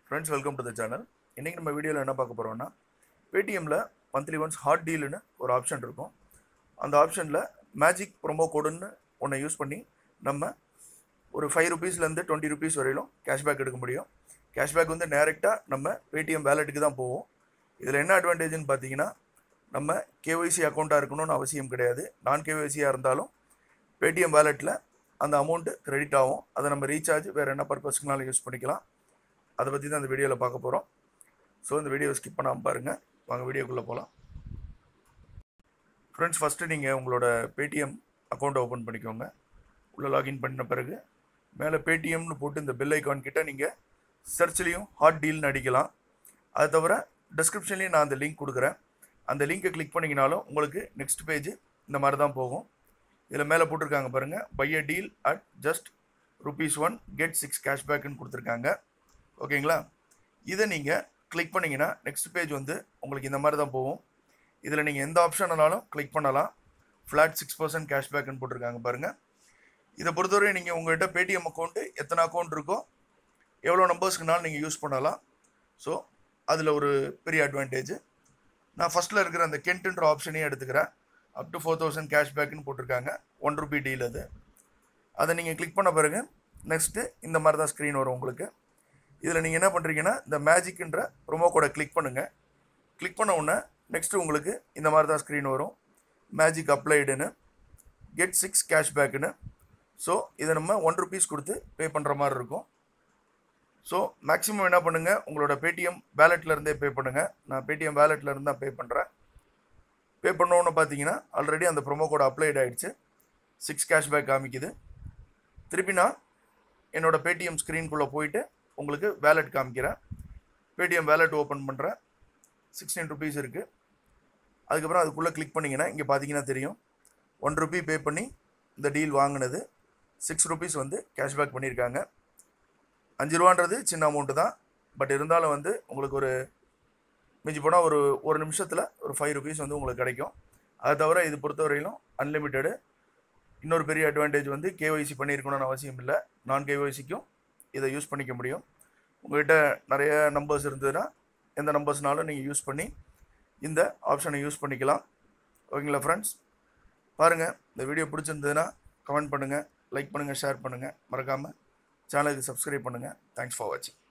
friends welcome to the channel இன்றைக்கி நம்ம வீடியோவில் என்ன பார்க்க போகிறோம்னா பேடிஎம்மில் மந்த்லி ஒன்ஸ் ஹாட் டீல்னு ஒரு ஆப்ஷன் இருக்கும் அந்த ஆப்ஷனில் மேஜிக் ப்ரோமோ கோடுன்னு ஒன்றை யூஸ் பண்ணி நம்ம ஒரு ஃபைவ் ருபீஸ்லேருந்து டுவெண்ட்டி ருபீஸ் வரையிலும் கேஷ்பேக் எடுக்க முடியும் கேஷ்பேக் வந்து டேரெக்டாக நம்ம பேடிஎம் வேலெட்டுக்கு தான் போவோம் இதில் என்ன அட்வான்டேஜ்னு பார்த்தீங்கன்னா நம்ம கேஒய்சி அக்கௌண்ட்டாக இருக்கணும்னு அவசியம் கிடையாது நான் கேஒய்சியாக இருந்தாலும் பேடிஎம் வேலெட்டில் அந்த அமௌண்ட்டு கிரெடிட் ஆகும் அதை நம்ம ரீசார்ஜ் வேறு என்ன பர்பஸ்க்குனாலும் யூஸ் பண்ணிக்கலாம் அதை பற்றி தான் இந்த வீடியோவில் பார்க்க போகிறோம் ஸோ இந்த வீடியோ ஸ்கிப் பண்ணாமல் பாருங்கள் வாங்க வீடியோக்குள்ளே போகலாம் ஃப்ரெண்ட்ஸ் ஃபஸ்ட்டு நீங்கள் உங்களோட பேடிஎம் அக்கௌண்ட்டை ஓப்பன் பண்ணிக்கோங்க உள்ளே லாகின் பண்ண பிறகு மேலே பேடிஎம்னு போட்டு இந்த பெல் ஐக்கான் கிட்ட நீங்கள் சர்ச்லேயும் ஹாட் டீல்னு அடிக்கலாம் அது தவிர டிஸ்கிரிப்ஷன்லேயும் நான் அந்த லிங்க் கொடுக்குறேன் அந்த லிங்க்கை கிளிக் பண்ணிங்கனாலும் உங்களுக்கு நெக்ஸ்ட் பேஜ் இந்த மாதிரி தான் போகும் இதில் மேலே போட்டிருக்காங்க பாருங்கள் buy a deal at just rupees one get six கேஷ்பேக்குன்னு கொடுத்துருக்காங்க ஓகேங்களா இதை நீங்கள் கிளிக் பண்ணிங்கன்னா நெக்ஸ்ட் பேஜ் வந்து உங்களுக்கு இந்த மாதிரி தான் போகும் இதில் நீங்கள் எந்த ஆப்ஷனாலும் கிளிக் பண்ணலாம் ஃப்ளாட் சிக்ஸ் பர்சன்ட் கேஷ்பேக்குன்னு போட்டிருக்காங்க பாருங்கள் இதை பொறுத்தவரை நீங்கள் உங்கள்கிட்ட பேடிஎம் அக்கௌண்ட்டு எத்தனை அக்கௌண்ட் இருக்கோ எவ்வளோ நம்பர்ஸ்க்குனாலும் நீங்கள் யூஸ் பண்ணலாம் ஸோ அதில் ஒரு பெரிய அட்வான்டேஜ் நான் ஃபஸ்ட்டில் இருக்கிற அந்த கென்ட்ன்ற ஆப்ஷனையும் எடுத்துக்கிறேன் அப் டு ஃபோர் தௌசண்ட் கேஷ்பேக்குன்னு போட்டிருக்காங்க ஒன் ருபி டீல் அது அதை நீங்கள் கிளிக் பண்ண பிறகு நெக்ஸ்ட்டு இந்த மாதிரி தான் ஸ்க்ரீன் வரும் உங்களுக்கு இதில் நீங்கள் என்ன பண்ணுறீங்கன்னா இந்த மேஜிக்ன்ற ப்ரொமோ கோடை கிளிக் பண்ணுங்கள் கிளிக் பண்ண உடனே நெக்ஸ்ட்டு உங்களுக்கு இந்த மாதிரி தான் ஸ்க்ரீன் வரும் மேஜிக் அப்ளைடுன்னு கெட் சிக்ஸ் கேஷ்பேக்குன்னு ஸோ இதை நம்ம ஒன் ருபீஸ் கொடுத்து பே பண்ணுற மாதிரி இருக்கும் ஸோ மேக்ஸிமம் என்ன பண்ணுங்கள் உங்களோட பேடிஎம் வேலெட்லேருந்தே பே பண்ணுங்கள் நான் பேடிஎம் வேலெட்லேருந்து தான் பே பண்ணுறேன் பே பண்ணோன்னு பார்த்தீங்கன்னா ஆல்ரெடி அந்த ப்ரோமோ கோட் அப்ளைட் ஆகிடுச்சு சிக்ஸ் கேஷ்பேக் காமிக்குது திருப்பி நான் என்னோடய பேடிஎம் ஸ்க்ரீன்குள்ளே போயிட்டு உங்களுக்கு வேலெட் காமிக்கிறேன் பேடிஎம் வேலெட் ஓப்பன் பண்ணுறேன் சிக்ஸ்டீன் ருபீஸ் இருக்குது அதுக்கப்புறம் அதுக்குள்ளே கிளிக் பண்ணிங்கன்னா இங்கே பார்த்தீங்கன்னா தெரியும் ஒன் ருபி பே பண்ணி இந்த டீல் வாங்கினது சிக்ஸ் ருபீஸ் வந்து கேஷ்பேக் பண்ணியிருக்காங்க அஞ்சு ரூபான்றது சின்ன அமௌண்ட்டு தான் பட் இருந்தாலும் வந்து உங்களுக்கு ஒரு மிஞ்சி போனால் ஒரு ஒரு நிமிஷத்தில் ஒரு ஃபைவ் ருபீஸ் வந்து உங்களுக்கு கிடைக்கும் அதை தவிர இது பொறுத்தவரையிலும் அன்லிமிட்டெடு இன்னொரு பெரிய அட்வான்டேஜ் வந்து கேஒய்சி பண்ணியிருக்கணும்னு அவசியம் இல்லை நான் கேஒய்சிக்கும் இதை யூஸ் பண்ணிக்க முடியும் உங்கள்கிட்ட நிறைய நம்பர்ஸ் இருந்ததுன்னா எந்த நம்பர்ஸ்னாலும் நீங்கள் யூஸ் பண்ணி இந்த ஆப்ஷனை யூஸ் பண்ணிக்கலாம் ஓகேங்களா ஃப்ரெண்ட்ஸ் பாருங்கள் இந்த வீடியோ பிடிச்சிருந்ததுன்னா கமெண்ட் பண்ணுங்கள் லைக் பண்ணுங்கள் ஷேர் பண்ணுங்கள் மறக்காமல் சேனலுக்கு சப்ஸ்கிரைப் பண்ணுங்கள் தேங்க்ஸ் ஃபார் வாட்சிங்